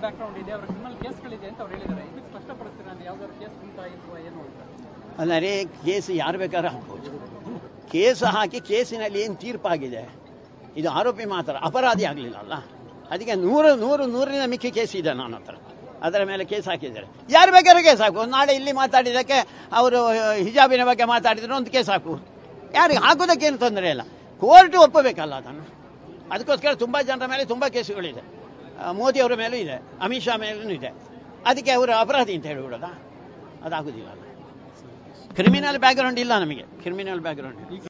back ground ಇದೆ ಅವರ criminal ಕೇಸ್ಗಳಿದೆ ಅಂತ ಅವ್ರು ಹೇಳಿದ್ದಾರೆ ಇದಕ್ಕೆ ಸ್ಪಷ್ಟಪಡಿಸ್ತೀರಾ ನಾನು ಯಾವ್ದಾದ್ರು ಕೇಸ್ ಉಂಟಾ ಇಲ್ವಾ ಏನು ಅಂತ ಅಂದರೆ ಕೇಸ್ ಯಾರು ಬೇಕಾದ್ರೂ ಹಾಕ್ಬೋದು ಕೇಸು ಹಾಕಿ ಕೇಸಿನಲ್ಲಿ ಏನು ತೀರ್ಪಾಗಿದೆ ಇದು ಆರೋಪಿ ಮಾತ್ರ ಅಪರಾಧಿ ಆಗಲಿಲ್ಲ ಅಲ್ಲ ಅದಕ್ಕೆ ನೂರು ನೂರು ನೂರಿನ ಮಿಕ್ಕಿ ಕೇಸ್ ಇದೆ ನನ್ನ ಹತ್ರ ಅದರ ಮೇಲೆ ಕೇಸ್ ಹಾಕಿದ್ದಾರೆ ಯಾರು ಬೇಕಾದ್ರೂ ಕೇಸ್ ಹಾಕು ನಾಳೆ ಇಲ್ಲಿ ಮಾತಾಡಿದ್ದಕ್ಕೆ ಅವರು ಹಿಜಾಬಿನ ಬಗ್ಗೆ ಮಾತಾಡಿದ್ರೆ ಒಂದು ಕೇಸ್ ಹಾಕು ಯಾರಿಗೆ ಹಾಕೋದಕ್ಕೇನು ತೊಂದರೆ ಇಲ್ಲ ಕೋರ್ಟ್ ಒಪ್ಪಬೇಕಲ್ಲ ಅದನ್ನು ಅದಕ್ಕೋಸ್ಕರ ತುಂಬ ಜನರ ಮೇಲೆ ತುಂಬ ಕೇಸುಗಳಿದೆ ಆ, ಮೋದಿ ಅವರ ಮೇಲೂ ಇದೆ ಅಮಿತ್ ಶಾ ಮೇಲೂ ಇದೆ ಅದಕ್ಕೆ ಅವರು ಅಪರಾಧಿ ಅಂತ ಹೇಳಿಬಿಡೋದಾ ಅದಾಗೋದಿಲ್ಲ ಕ್ರಿಮಿನಲ್ ಬ್ಯಾಕ್ಗ್ರೌಂಡ್ ಇಲ್ಲ ನಮಗೆ ಕ್ರಿಮಿನಲ್ ಬ್ಯಾಕ್ಗ್ರೌಂಡ್